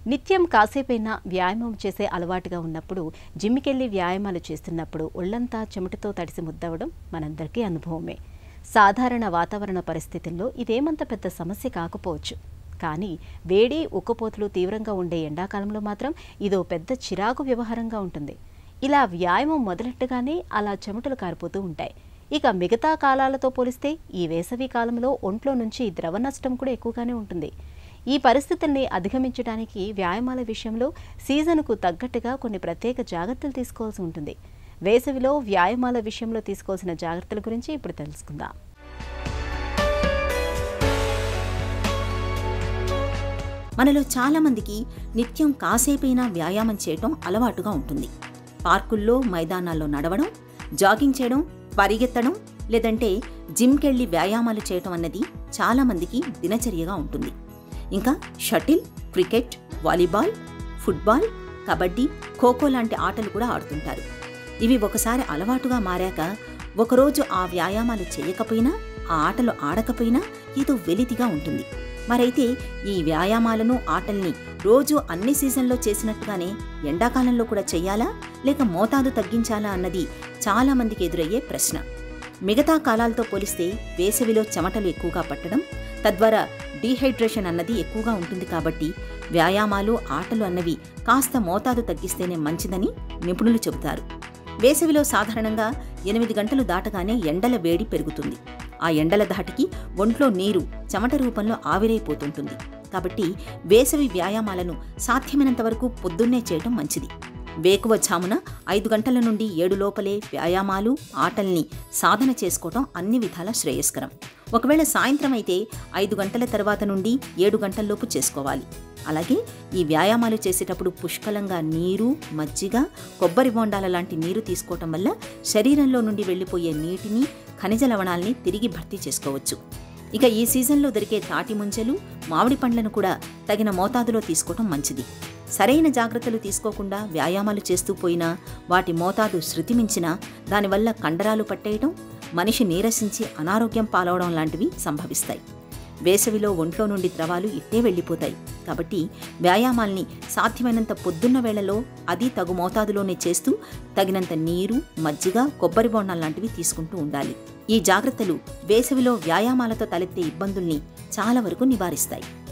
నిత్యం కాసేపైనా వ్యాయామం చేసే అలవాటుగా ఉన్నప్పుడు జిమ్మికెళ్ళి వ్యాయామాలు చేస్తున్నప్పుడు ఒళ్లంతా చెమటతో తడిసి ముద్దవడం మనందరికీ అనుభవమే సాధారణ వాతావరణ పరిస్థితుల్లో ఇదేమంత పెద్ద సమస్య కాకపోవచ్చు కానీ వేడి ఉక్కపోతులు తీవ్రంగా ఉండే ఎండాకాలంలో మాత్రం ఇదో పెద్ద చిరాకు వ్యవహారంగా ఉంటుంది ఇలా వ్యాయామం మొదలెట్టగానే అలా చెమటలు కారిపోతూ ఉంటాయి ఇక మిగతా కాలాలతో పోలిస్తే ఈ వేసవి కాలంలో ఒంట్లో నుంచి ద్రవ నష్టం కూడా ఎక్కువగానే ఉంటుంది ఈ పరిస్థితుల్ని అధిగమించడానికి వ్యాయామాల విషయంలో సీజన్కు తగ్గట్టుగా కొన్ని ప్రత్యేక జాగ్రత్తలు తీసుకోవాల్సి ఉంటుంది వేసవిలో వ్యాయామాల విషయంలో తీసుకోవాల్సిన జాగ్రత్తల గురించి ఇప్పుడు తెలుసుకుందాం మనలో చాలామందికి నిత్యం కాసేపైనా వ్యాయామం చేయటం అలవాటుగా ఉంటుంది పార్కుల్లో మైదానాల్లో నడవడం జాగింగ్ చేయడం పరిగెత్తడం లేదంటే జిమ్కెళ్ళి వ్యాయామాలు చేయటం అన్నది చాలామందికి దినచర్యగా ఉంటుంది ఇంకా shuttle cricket volleyball football kabaddi kho kho లాంటి ఆటలు కూడా ఆడుతుంటారు ఇవి ఒకసారి అలవాటుగా మారాక ఒకరోజు ఆ వ్యాయామాలు చేయకపోయినా ఆ ఆటలు ఆడకపోయినా ఏదో వెలితిగా ఉంటుంది మరైతే ఈ వ్యాయామాలను ఆటల్ని రోజు అన్ని సీజన్లో చేసినట్టుగానే ఎండాకాలంలో కూడా చెయ్యాలా లేక మోతాదు తగ్గించాలా అన్నది చాలా మందికి ఎదురయ్యే ప్రశ్న మిగతా కాలాలతో పోలిస్తే వేసవిలో చెమటలు ఎక్కువగా పట్టడం తద్వారా డీహైడ్రేషన్ అన్నది ఎక్కువగా ఉంటుంది కాబట్టి వ్యాయామాలు ఆటలు అన్నవి కాస్త మోతాదు తగ్గిస్తేనే మంచిదని నిపుణులు చెబుతారు వేసవిలో సాధారణంగా ఎనిమిది గంటలు దాటగానే ఎండల వేడి పెరుగుతుంది ఆ ఎండల ధాటికి ఒంట్లో నీరు చెమట రూపంలో ఆవిరైపోతుంటుంది కాబట్టి వేసవి వ్యాయామాలను సాధ్యమైనంత వరకు పొద్దున్నే చేయటం మంచిది వేకువ ఝామున ఐదు గంటల నుండి ఏడు లోపలే వ్యాయామాలు ఆటల్ని సాధన చేసుకోవటం అన్ని విధాల శ్రేయస్కరం ఒకవేళ సాయంత్రం అయితే ఐదు గంటల తర్వాత నుండి ఏడు గంటల్లోపు చేసుకోవాలి అలాగే ఈ వ్యాయామాలు చేసేటప్పుడు పుష్కలంగా నీరు మజ్జిగ కొబ్బరి బొండాల లాంటి నీరు తీసుకోవటం వల్ల శరీరంలో నుండి వెళ్ళిపోయే నీటిని ఖనిజ లవణాల్ని తిరిగి భర్తీ చేసుకోవచ్చు ఇక ఈ సీజన్లో దొరికే తాటి ముంజలు మామిడి పండ్లను కూడా తగిన మోతాదులో తీసుకోవటం మంచిది సరైన జాగ్రత్తలు తీసుకోకుండా వ్యాయామాలు చేస్తూ పోయినా వాటి మోతాదు శృతిమించినా దానివల్ల కండరాలు పట్టేయడం మనిషి నీరసించి అనారోగ్యం పాలవడం లాంటివి సంభవిస్తాయి వేసవిలో ఒంట్లో నుండి ద్రవాలు ఇట్టే వెళ్ళిపోతాయి కాబట్టి వ్యాయామాల్ని సాధ్యమైనంత పొద్దున్న వేళలో అది తగు మోతాదులోనే చేస్తూ తగినంత నీరు మజ్జిగ కొబ్బరి బొండం లాంటివి తీసుకుంటూ ఉండాలి ఈ జాగ్రత్తలు వేసవిలో వ్యాయామాలతో తలెత్తే ఇబ్బందుల్ని చాలా వరకు నివారిస్తాయి